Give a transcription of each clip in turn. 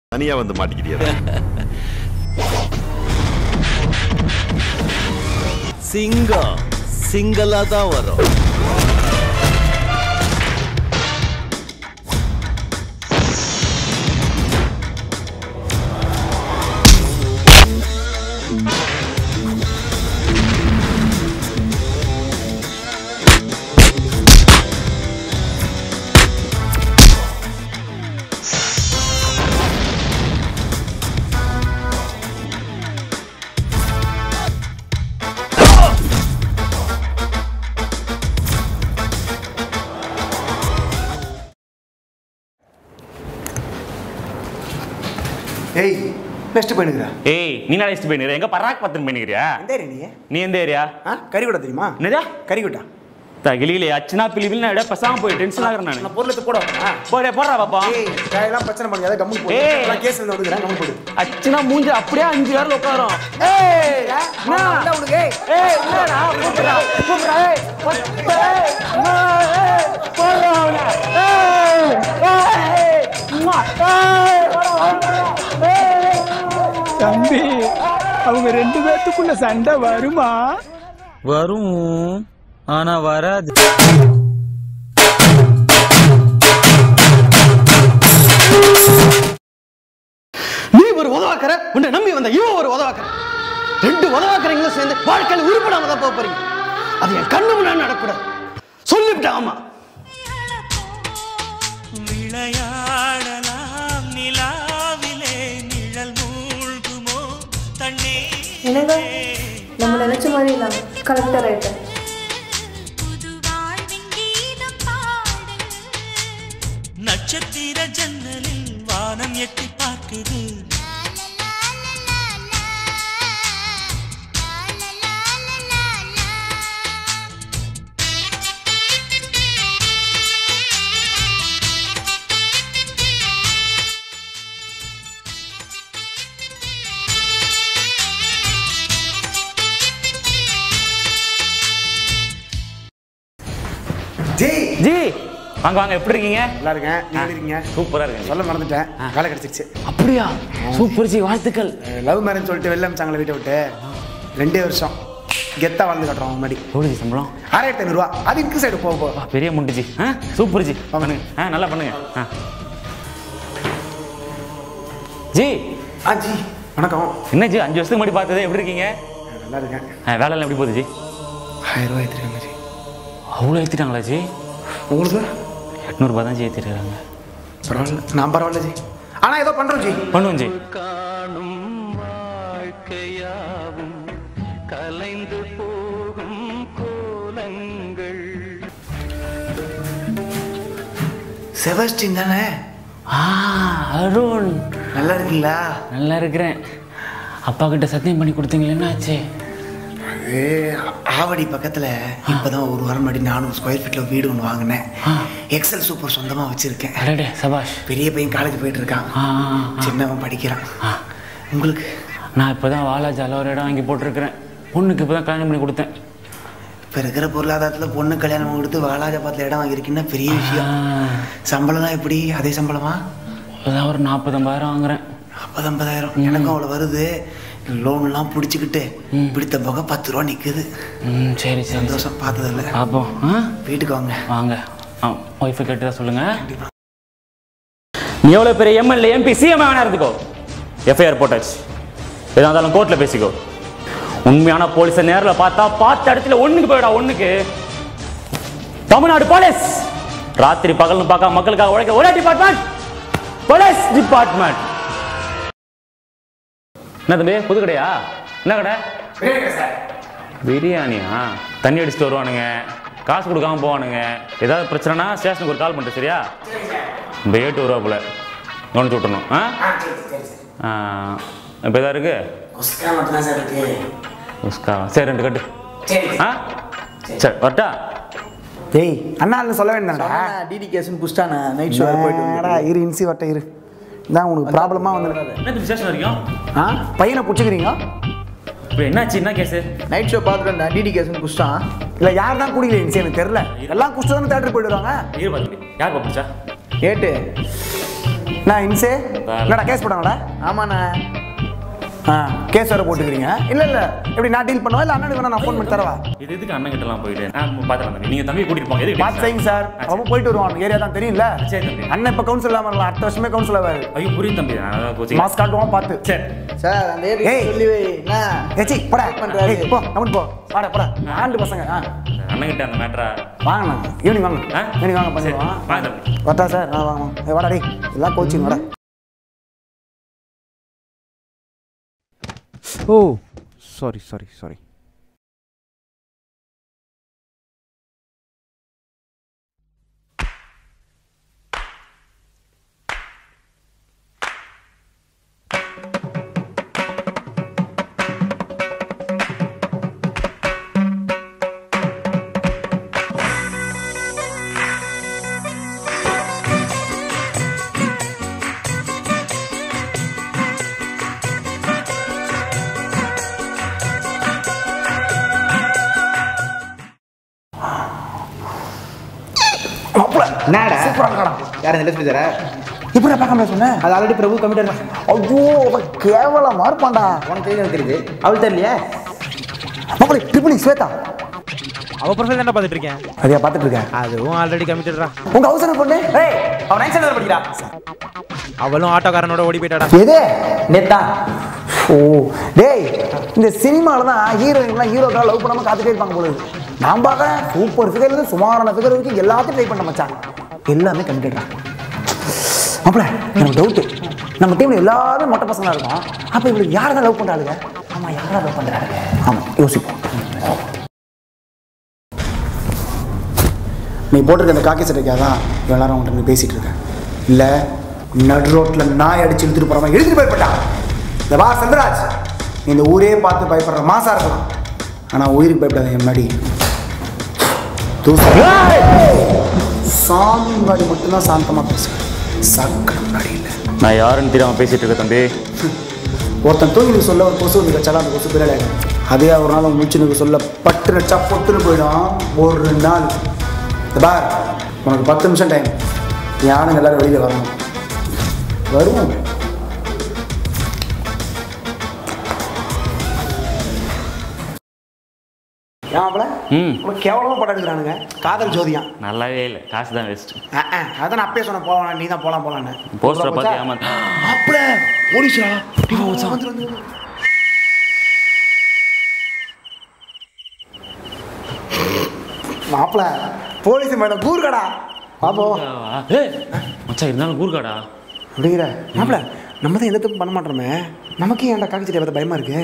தனியா வந்து மாட்டிக்கிறியா சிங்கம் சிங்கலா தான் வரும் ஏய் நெக்ஸ்ட் போயிடுக்கிறா ஏய் நீ நான் லிஸ்ட் பண்ணிடுற எங்க பராக் பத்தன் பண்ணிக்கிறியா எந்த ஏரியா நீ நீ எந்த ஏரியா ஆ கறிக்கூட தெரியுமா என்னதா கறிக்கூட்டா தகிலிலே அச்சனா பிலிபில் நான் இடம் பசாம போய் டென்ஷன் ஆகுறேன் நான் நான் பொருளத்தை போட ஆ போடே போடுறா பாப்பா ஏய் இதெல்லாம் பிரச்சனை பண்ணாத கம்மு போடு ஏய். நான் கேஸ் எழுத வந்துக்கிறேன் கம்மு போடு அச்சனா மூஞ்சி அப்படியே அஞ்சு பேர்ல உட்காரும் ஏய் என்ன உனக்கு ஏய் ஏய் என்னடா கூப்பிடுறா கூப்பிடுறா ஏய் பத்து, ஏய், அம்மா, ஏய், போடுறா அவனை. ஏய், ஏய், அம்மா, ஏய், வாடா, வாடா, ஏய். தம்பி அவங்க ரெண்டு பேர்த்துக்குள்ள சண்டை வருமா வரும் ஆனா வராது நீ ஒரு உதவாக்கற உன்னை நம்பி வந்த இவன் ஒரு உதவாக்கற ரெண்டு உதவாக்கறீங்களும் சேர்ந்து வாழ்க்கையில உருப்படாம தான் போக போறீங்க அது என் கண்ணு முன்னாடி நடக்கூடாது சொல்லிவிட்டேன் ஆமா விளையாடலாம் நிலாவிலே நிழல் மூழ்குமோ தண்ணீர் என்னங்க நம்ம நினைச்ச மாதிரி நான் கலெக்டர் ஆயிட்டேன் நட்சத்திர ஜன்னலில் வானம் எட்டி பார்க்குது ஜெய் ஜி வாங்க வாங்க எப்படி இருக்கீங்க நல்லா இருக்கேன் நீ எப்படி இருக்கீங்க சூப்பரா இருக்கீங்க சொல்ல மறந்துட்டேன் வேலை கிடைச்சிருச்சு அப்படியா சூப்பர் ஜி வாழ்த்துக்கள் லவ் மேரேஜ் சொல்லிட்டு வெளில அமிச்சாங்களே வீட்டை விட்டு ரெண்டே வருஷம் கெத்தா வாழ்ந்து காட்டுறோம் முன்னாடி எவ்வளோ ஜி சம்பளம் ஆறாயிரத்தி ஐநூறுவா அது இருக்கு சைடு போக போக வா, பெரிய முண்டு ஜி ஆ சூப்பர் ஜி பண்ணுங்க ஆ நல்லா பண்ணுங்க ஆ ஜி ஆ ஜி வணக்கம் என்ன ஜி அஞ்சு வருஷத்துக்கு முன்னாடி பார்த்தது எப்படி இருக்கீங்க நல்லா இருக்கேன் ஆ வேலைலாம் எப்படி போகுது ஜி ஆயிரம் ரூபாய் எடுத்துருக்காங்க ஜி அவ்வளோ ஏற்றிட்டாங்களா ஜி உங்களுக்கு எட்நூறுபா தான் ஜி ஏற்றிருக்காங்க பரவாயில்ல நான் பரவாயில்ல ஜி ஆனால் ஏதோ பண்ணுறோம் ஜி பண்ணுவோம் ஜி காணும் வாழ்க்கையாவும் கலைந்து போகும் கோலங்கள் செபஸ்டின் தானே ஆ அருண் நல்லா இருக்கீங்களா நல்லா இருக்கிறேன் அப்பா கிட்ட சத்தியம் பண்ணி கொடுத்தீங்களே என்ன ஆச்சு ஏ ஆவடி பக்கத்தில் இப்போதான் ஒரு வாரம் முன்னாடி நானூறு ஸ்கொயர் ஃபீட்டில் வீடு ஒன்று வாங்கினேன் எக்ஸல் சூப்பர் சொந்தமாக வச்சுருக்கேன் அடடே சபாஷ் பெரிய பையன் காலேஜ் போயிட்டு இருக்கான் ஆ ஆ, ஆ. சின்னவன் படிக்கிறான் உங்களுக்கு நான் இப்போ தான் வாலாஜால ஒரு இடம் வாங்கி போட்டிருக்கிறேன் பொண்ணுக்கு இப்போ தான் கல்யாணம் பண்ணி கொடுத்தேன் இப்போ இருக்கிற பொருளாதாரத்தில் பொண்ணு கல்யாணம் கொடுத்து வாலாஜாபாத்தில் இடம் வாங்கியிருக்கீங்கன்னா பெரிய விஷயம் ஆ, சம்பளம்லாம் எப்படி அதே சம்பளமா அதான் ஒரு நாற்பத்தம்பதாயிரம் வாங்குறேன் ஐம்பது ஐம்பதாயிரம் எனக்கும் அவ்வளோ வருது லோன்லாம் பிடிச்சிக்கிட்டு பிடித்த போக பத்து ரூபா நிற்குது ம் சரி சரி சரி சந்தோஷம் பார்த்ததில்ல பார்ப்போம் ஆ வீட்டுக்கு வாங்க வாங்க ஆ ஒய்ஃபை கேட்டுதான் சொல்லுங்க நீ எவ்வளோ பெரிய எம்எல்ஏ எம்பி சிஎம் வேணா இருந்துக்கோ எஃப்ஐஆர் போட்டாச்சு எதா இருந்தாலும் கோர்ட்டில் பேசிக்கோ உண்மையான போலீஸை நேரில் பார்த்தா பார்த்த இடத்துல ஒண்ணுக்கு போயிடா ஒண்ணுக்கு தமிழ்நாடு போலீஸ் ராத்திரி பகல்னு பார்க்க மக்களுக்காக உழைக்க ஒரே டிபார்ட்மெண்ட் போலீஸ் டிபார்ட்மெண்ட் என்ன தம்பி புது கடையா என்ன கடை பிரியாணியா தண்ணி அடிச்சுட்டு வருவானுங்க காசு கொடுக்காம போவானுங்க ஏதாவது பிரச்சனைனா ஸ்டேஷனுக்கு ஒரு கால் பண்ணிட்டு சரியா இந்த ஏட்டு வருவா போல கவனிச்சு விட்டணும் ஆ ஆ, இப்போ எதா இருக்கு குஸ்கா மட்டும்தான் சார் இருக்கு உஸ்கா சரி ரெண்டு கட்டு ஆ சரி வரட்டா டேய் அண்ணா சொல்ல வேண்டாம்டா டிடி கேஸ்னு புஷ்டான நைட் ஷோ போயிட்டு நேரா இரு இன்சி வட்ட இரு இதான் உனக்கு ப்ராப்ளமாக வந்து என்ன ஸ்டேஷன் வரைக்கும் ஆ பையனை பிடிச்சிக்கிறீங்க இப்போ என்னாச்சு என்ன கேஸு நைட் ஷோ பார்த்துட்டு வந்தேன் டிடி கேஸ்னு புஷ்டான் இல்லை யார் தான் குடிக்கல இன்சி எனக்கு தெரில எல்லாம் குடிச்சு தானே தேட்டருக்கு போயிடுவாங்க இரு பாத்து யார் பாப்பிச்சா ஏட்டு நான் இன்சே என்னடா கேஸ் போட்டாங்கடா ஆமாண்ணா ஆ கேஸ் வேறு போட்டுக்கிறீங்க இல்லை இல்லை எப்படி நான் டீல் பண்ணவா இல்லை அண்ணனுக்கு வேணா நான் ஃபோன் பண்ணி தரவா இது எதுக்கு அண்ணன் கிட்டலாம் போயிட்டு நான் பார்த்துக்கலாம் தம்பி நீங்க தம்பி கூட்டிட்டு போங்க எதுக்கு பார்த்து செய்யுங்க சார் அவன் போயிட்டு வருவான் ஏரியா தான் தெரியும்ல சரி தம்பி அண்ணன் இப்போ கவுன்சில் இல்லாமல் இருக்கலாம் அடுத்த வருஷமே கவுன்சில் ஆவாரு ஐயோ புரியுது தம்பி நான் அதான் கோச்சிங் மாஸ்க் காட்டுவான் பார்த்து சரி சார் அந்த ஏய். சொல்லி வை என்ன ஏச்சி போடா பண்றாரு? ஏய், போ நம்ம போ வாடா போடா ஆண்டு பசங்க ஆ அண்ணன் கிட்ட அந்த மேட்டரா வாங்கண்ணா ஈவினிங் வாங்க ஆ? ஈவினிங் வாங்க சரி, பண்ணிடுவான் வாங்க தம்பி வரட்டா சார் நான் வாங்க ஏ வாடா டேய் எல்லாம் கோச்சிங் வாடா ஓ சாரி சாரி சாரி என்னடா சூப்பரா இருக்காடா யார் இந்த லட்சுமி சாரா எப்படி பார்க்காம சொன்னேன் அது ஆல்ரெடி பிரபு கமிட்டர் ஐயோ அவன் கேவலமா இருப்பான்டா உனக்கு தெரியும் தெரியுது அவள் தெரியலையே மாப்பிளை ட்ரிபிளி ஸ்வேதா அவ ப்ரொஃபைல் தானே பார்த்துட்டு இருக்கேன் அதையா பார்த்துட்டு இருக்கேன் அதுவும் ஆல்ரெடி கமிட்டடா உங்க அவசரம் பொண்ணு ஏய் அவன் நைன் ஸ்டாண்டர்ட் படிக்கிறா அவளும் ஆட்டோக்காரனோட ஓடி போயிட்டாடா எது நேத்தா ஓ டேய் இந்த சினிமால தான் ஹீரோயின்லாம் ஹீரோக்கா லவ் பண்ணாம காத்துட்டே இருப்பாங்க போல இருக்கு. நான் பார்க்கறேன் சூப்பர் ஃபிகர் இருந்து சுமாரான ஃபிகர் வரைக்கும் எல்லாத்தையும் ட்ரை பண்ண மச்சான் எல்லாமே கமிட்டடா மாப்பிள எனக்கு டவுட்டு நம்ம டீம்ல எல்லாரும் மொட்டை பசங்களா இருக்கோம் அப்ப இவளுக்கு யாரை தான் லவ் பண்றாளுங்க ஆமா யாரா லவ் பண்றாங்க ஆமா யோசிப்போம் நீ போட்டிருக்க அந்த காக்கி சட்டைக்காக தான் எல்லாரும் அவங்கள்ட்ட நீ பேசிட்டு இருக்க இல்லை நடு ரோட்டில் நாய் அடிச்சு இழுத்துட்டு போகிற மாதிரி எழுதிட்டு போய்பட்டான் இந்த வா சந்திராஜ் நீ இந்த ஊரே பார்த்து பயப்படுற மாசா இருக்கலாம் ஆனால் உயிருக்கு பயப்படாத என் முன்னாடி தூசு சாமி முன்னாடி மட்டும்தான் சாந்தமாக பேசுவேன் சக்கரம் முன்னாடி இல்லை நான் யாருன்னு தெரியாம பேசிட்டு இருக்க தம்பி ஒருத்தன் தூங்கினுக்கு சொல்ல ஒரு கொசு வந்து கச்சாலும் அந்த கொசு பிறகு அதே ஒரு நாள் முழிச்சுனுக்கு சொல்ல பட்டு நச்சா பொட்டுன்னு போயிடும் ஒரு நாள் இந்த பார் உனக்கு பத்து நிமிஷம் டைம் யானுங்க எல்லாரும் வெளியில் வரணும் வருவோம் ஏன் ம் உனக்கு கேவலமாக படம் எடுக்கிறானுங்க காதல் ஜோதியான் நல்லாவே இல்லை காசு தான் வேஸ்ட் ஆ, ஆ, அதான் நான் அப்பயே சொன்னேன் போலாம் நீ தான் போலாம் போலான்னு போஸ்டரை பார்த்து ஏமா மாப்பிள போலீஸ்ரா வந்துரு, வந்துரு, வந்துரு. மாப்பிள போலீஸ் மேடம் கூறுகடா பாப்போ ஏய் மச்சான் இருந்தாலும் கூர்காடா அப்படிங்கிற மாப்பிள நம்ம தான் எந்த தப்பு பண்ண மாட்டோமே நமக்கே ஏன்டா காக்கி சட்டை பயமா இருக்கு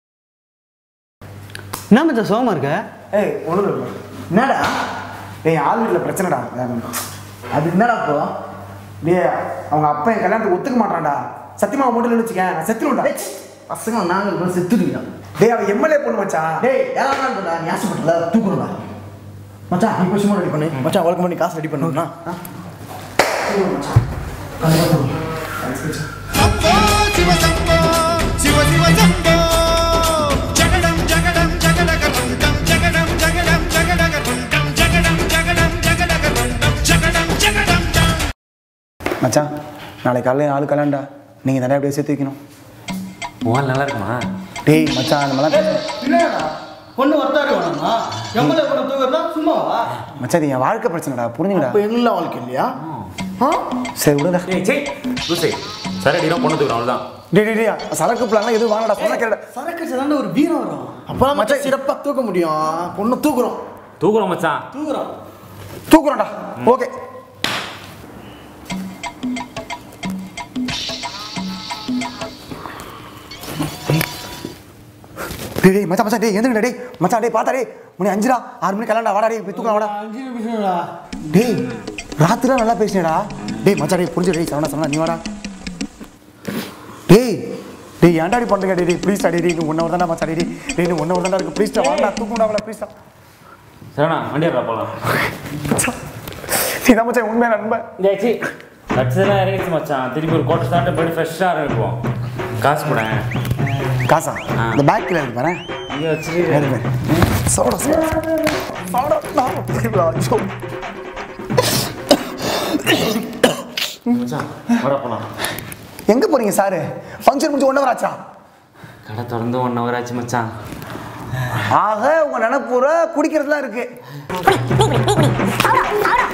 என்ன மச்சான் சோகமா இருக்க ஏய் ஒன்றும் இல்லை என்னடா டேய் ஆள் வீட்டில் பிரச்சனைடா அது என்னடா இப்போ டேய் அவங்க அப்பா என் கல்யாணத்துக்கு ஒத்துக்க மாட்டான்டா சத்தியமா மட்டும் வச்சுக்கேன் நான் செத்துருவேன்டா பசங்க நாங்கள் செத்துடுவீங்க டேய் அவன் எம்எல்ஏ பொண்ணு மச்சான் டேய் யாரா இருக்கா நீ ஆசைப்பட்டல தூக்குறா மச்சான் நீ கொஞ்சமா ரெடி பண்ணு மச்சான் வழக்கம் பண்ணி காசு ரெடி பண்ணுனா மச்சான் நாளைக்கு காலையில் ஆளு கல்யாண்டா நீங்கள் தானே அப்படியே சேர்த்து வைக்கணும் உன் நல்லா இருக்குமா டேய் மச்சான் அந்த மாதிரிலாம் பொண்ணு ஒருத்தா இருக்கணும்னா எம்எல்ஏ பொண்ணு தூக்குறதா சும்மாவா மச்சான் இது என் வாழ்க்கை பிரச்சனைடா புரிஞ்சுங்கடா இப்போ என்ன வாழ்க்கை இல்லையா சரி விடுடா ஏய் சே லூசே சரி அடிக்கிறோம் பொண்ணு தூக்குறோம் அவ்வளோதான் டேய் டேய் டேய் சரக்கு பிளான்லாம் எதுவும் வாங்கடா சொன்ன கேடா சரக்கு தானே ஒரு வீரம் வரும் அப்பதான் மச்சான் சிறப்பா தூக்க முடியும் பொண்ணு தூக்குறோம் தூக்குறோம் மச்சான் தூக்குறோம் தூக்குறோம்டா ஓகே டேய் டேய் மச்சான் மச்சான் டேய் எந்திரடா டேய் மச்சான் டேய் பாத்தா டேய் மணி அஞ்சுடா ஆறு மணி கல்யாணம் வாடா டேய் போய் தூக்கலாம் வாடா அஞ்சு நிமிஷம்டா டேய் ராத்திரி நல்லா பேசினேடா டேய் மச்சான் டேய் புரிஞ்சு டேய் சரவணா சரவணா நீ வாடா டேய் டேய் ஏன்டா இப்படி பண்றீங்க டேய் டேய் ப்ளீஸ் டேய் டேய் இன்னும் ஒன் ஹவர் தான்டா மச்சான் டேய் டேய் டேய் இன்னும் ஒன் ஹவர் தான்டா இருக்கு ப்ளீஸ் வாடா தூக்குடா அவளை ப்ளீஸ் சரிண்ணா வண்டியா போகலாம் நீ தான் மச்சான் உண்மையான நண்பன் டேய் சி லட்சம் இறங்கிச்சு மச்சான் திருப்பி ஒரு கோட்டை ஸ்டார்ட் பண்ணி ஃப்ரெஷ்ஷாக ஆரம்பிப்போம் காசு கூட காசா ஆ. இந்த பேக்கில் இருக்கு பாரு இங்கே வச்சுட்டு வேறு வேறு சோடா சோடா சோடா நான் ஐயோ. வர போலாம் எங்க போறீங்க சாரு ஃபங்க்ஷன் முடிஞ்சு ஒன் ஹவர் ஆச்சா கடை திறந்து ஒன் ஹவர் ஆச்சு மச்சான் ஆக உங்க நினைப்பூரா குடிக்கிறதுலாம் இருக்கு